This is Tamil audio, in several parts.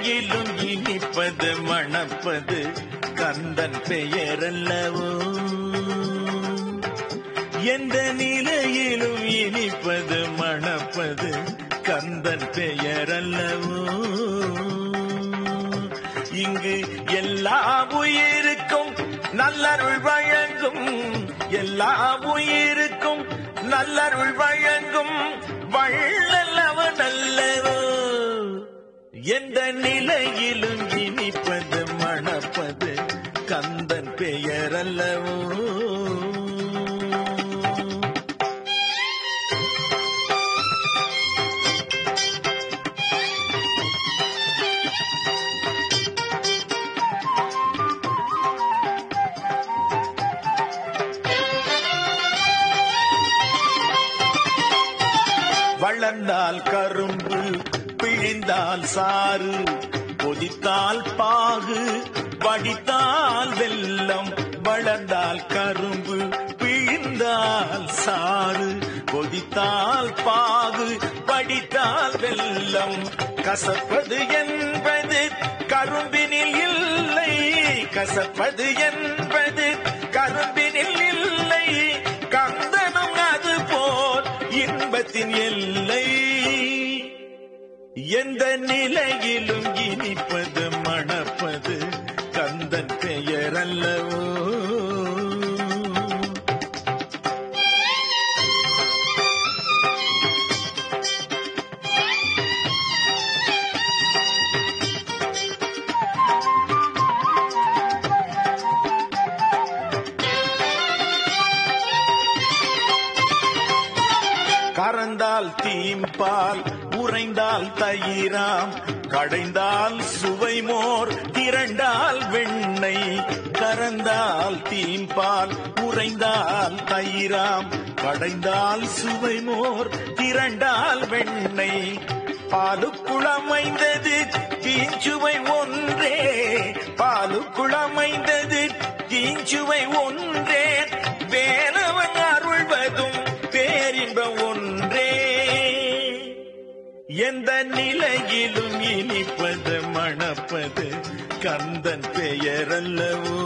நிலையிலும் இனிப்பது மணப்பது கந்தன் பெயரல்லவோ எந்த நிலையிலும் இனிப்பது மணப்பது கந்தன் பெயரல்லவோ இங்கு எல்லா உயிருக்கும் நல்லருள் வழங்கும் எல்லா உயிருக்கும் நல்லருள் வழங்கும் வள்ளலவன் அல்லவோ எந்த நிலையிலும் இனிப்பது மணப்பது கந்தன் பெயரல்லவோ வளர்ந்தால் கரும்பு பிழிந்தால் சாறு கொதித்தால் பாகு வடித்தால் வெல்லம் வளர்ந்தால் கரும்பு பிழிந்தால் சாறு கொதித்தால் பாகு வடித்தால் வெல்லம் கசப்பது என்பது கரும்பினில் இல்லை கசப்பது என்பது கரும்பினில் இல்லை கந்தனும் அது போல் இன்பத்தின் எல்லை எந்த நிலையிலும் இனிப்பது மணப்பது கந்தன் பெயர் அல்லவோ கறந்தால் தீம்பால் உறைந்தால் தயிராம் கடைந்தால் சுவை மோர் திரண்டால் வெண்ணெய் கறந்தால் தீம்பால் உறைந்தால் தயிராம் கடைந்தால் சுவை மோர் திரண்டால் வெண்ணெய் பாலுக்குளமைந்தது தீஞ்சுவை ஒன்றே பாலுக்குளமைந்தது தீஞ்சுவை ஒன்றே வேலவன் அருள்வதும் பேரின்பம் ஒன்றே எந்த நிலையிலும் இனிப்பது மணப்பது கந்தன் பெயரல்லவோ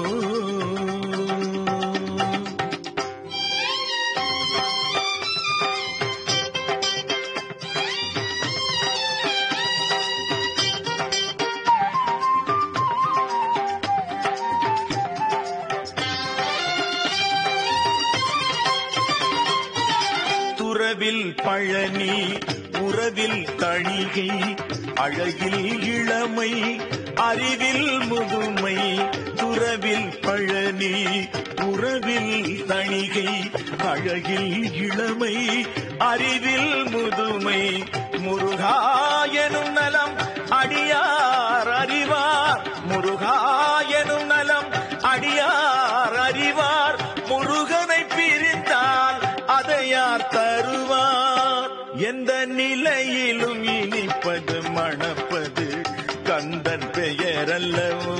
துறவில் பழனி உறவில் தணிகை அழகில் இளமை அறிவில் முதுமை துறவில் பழனி உறவில் தணிகை அழகில் இளமை அறிவில் முதுமை முருகாயனும் நலம் அடியார் அறிவார் முருகாயனும் நலம் அடியார் அறிவார் முருகனை பிரிந்தால் அதை யார் தருவார் எந்த நிலையிலும் இனிப்பது மணப்பது கந்தன் பெயரல்லவோ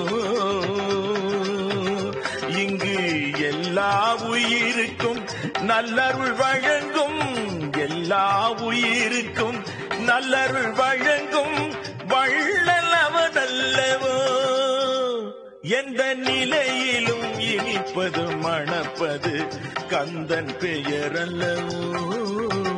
இங்கு எல்லா உயிருக்கும் நல்லருள் வழங்கும் எல்லா உயிருக்கும் நல்லருள் வழங்கும் வள்ளலவனல்லவோ எந்த நிலையிலும் இனிப்பது மணப்பது கந்தன் பெயரல்லவோ